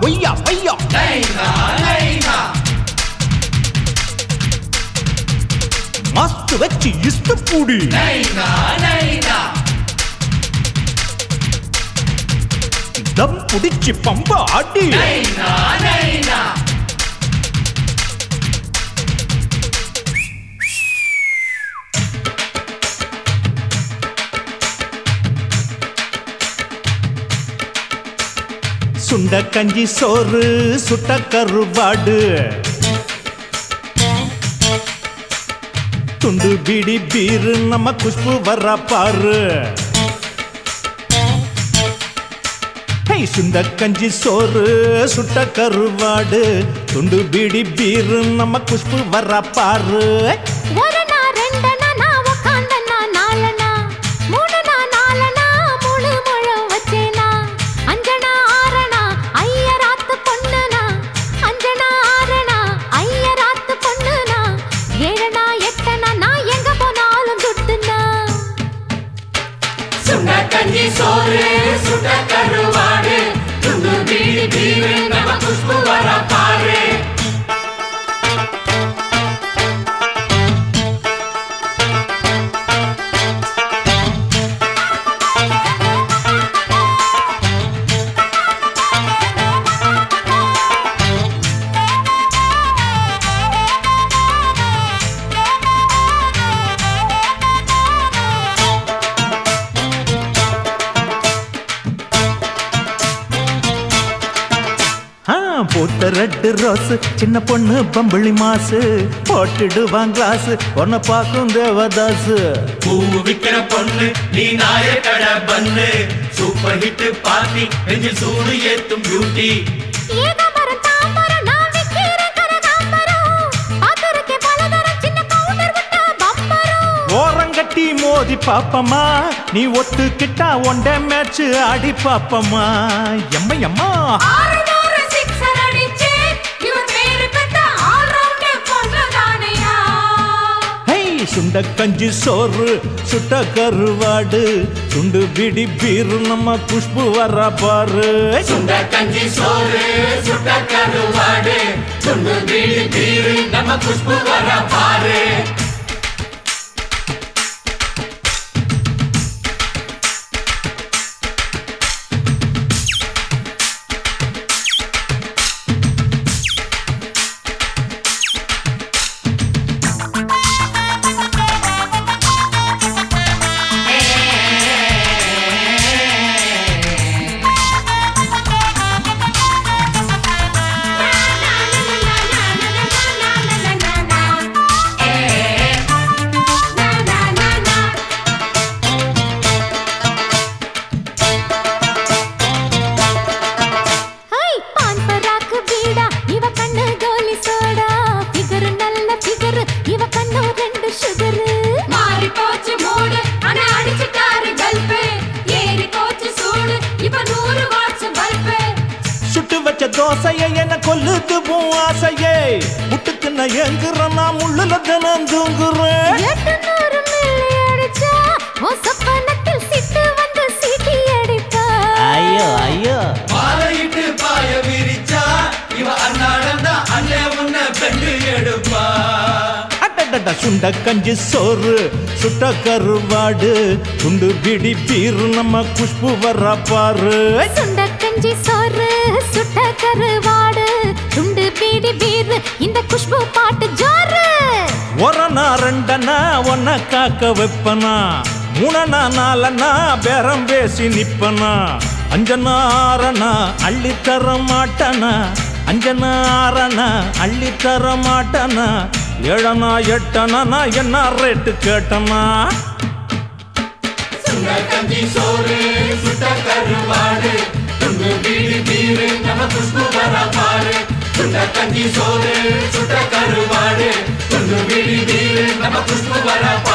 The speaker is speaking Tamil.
ஒய்யா ஐயா மஸ்து வச்சு இஸ்து பூடி தம் புடிச்சு பம்ப ஆடி சுண்ட கஞ்சி சோறு சுட்ட கருவாடு துண்டு பீடி பீரு நம்ம குஷ்பு வர பாரு ஹை சுண்ட கஞ்சி சோறு சுட்ட கருவாடு துண்டு பீடி பீரு நம்ம குஷ்பு வர பாரு ஒரணா ரெண்டனா நான் உக்காந்தனா நாலனா மூணுனா நாலனா மூணு முழம் வச்சேனா அஞ்சனா ஆறனா ஐயராத்து பொண்ணுனா அஞ்சனா ஆறனா ஐயராத்து பொண்ணுனா ஏழனா எட்டனா நான் எங்க போனாலும் துட்டுனா சுண்ட கஞ்சி சோறு சுட்ட கருவாடு துண்டு பீடி பீரு நம்ம குஷ்பு வர பாரு ஆ, போட்ட ரெட்டு ரோஸ் சின்ன பொண்ணு பம்பளி மாசு போட்டுடுவான் கிளாஸ் உன்னை பார்க்கும் தேவதாசு பூவு விக்கிற பொண்ணு நீ நாய கடை பண்ணு சூப்பர் ஹிட் பார்ட்டி நெஞ்சில் சூடு ஏத்தும் பியூட்டி ஏகாம்பரம் தாம்பரம் நான் விக்கிறேன் கனகாம்பரம் பாத்திருக்கே பலதரம் சின்ன பவுடர் விட்டா பம்பரம் ஓரங்கட்டி மோதி பாப்பம்மா நீ ஒத்துக்கிட்டா ஒண்டே மேட்ச் ஆடி பாப்பம்மா எம்மா எம்மா ஆறுநூறு சிக்ஸர் அடிச்சு இவர் பேரு பெத்த ஆல்ரவுண்டர் பொண்ணுதானையா ஹை சுண்ட கஞ்சி சோறு சுட்ட கருவாடு சுண்டு பிடி பீரு நம்ம குஷ்பு வர பாரு சுண்ட கஞ்சி சோறு சுட்ட கருவாடு துண்டு பீடி பீரு நம்ம குஷ்பு வர பாரு ஹை பான் பராக்கு பீடா இவ கண்ணு கோலி சோடா ஃபிகர் நல்ல ஃபிகர் இவ கண்ணு ரெண்டு சுகர் மாறி போச்சு மூடு அண்ணா அடிச்சிட்டாரு கல்பு ஏறி போச்சு சூடு இப்ப நூறு வாட்ஸ் பல்பு சுட்டு வச்ச தோசையை என்ன கொல்லுது உன் ஆசையே முட்டுக்கு நான் எங்குறேன் நான் முள்ளுல தினம் தூங்குறேன் எட்டு நூறு மில்லி அடிச்சா ஓ சொப்பனத்தில் சிட்டு வந்து சீட்டி அடிப்பா ஐயோ ஐயோ மாலையிட்டு பாய விரிச்சா இவ அண்ணாடம் தான் அண்ணே உன்னை பெண்டு எடுப்பா அடடட சுண்ட கஞ்சி சோறு சுட்ட கருவாடு துண்டு பிடி பீரு நம்ம குஷ்பு வர பாரு சுண்ட கஞ்சி சோறு சுட்ட கருவாடு துண்டு பீடி பீர் இந்த குஷ்பு பாட்டு ஜோறு ஒரணா ரெண்டனா ஒன்ன காக்க வைப்பனா மூணனா நாலனா பேரம் பேசி நிப்பனா அஞ்சனா ஆறனா அள்ளி தர மாட்டனா அஞ்சனா ஆறனா அள்ளி தர மாட்டனா ஏழனா எட்டனா நான் என்ன ரேட்டு கேட்டனா சுண்ட கஞ்சி சோறு சுட்ட கருவாடு துண்டு பீடி பீரு நம்ம குஷ்பு வர பாரு சுண்ட கஞ்சி சோறு சுட்ட கருவாடு துண்டு பீடி பீரு நம்ம குஷ்பு வர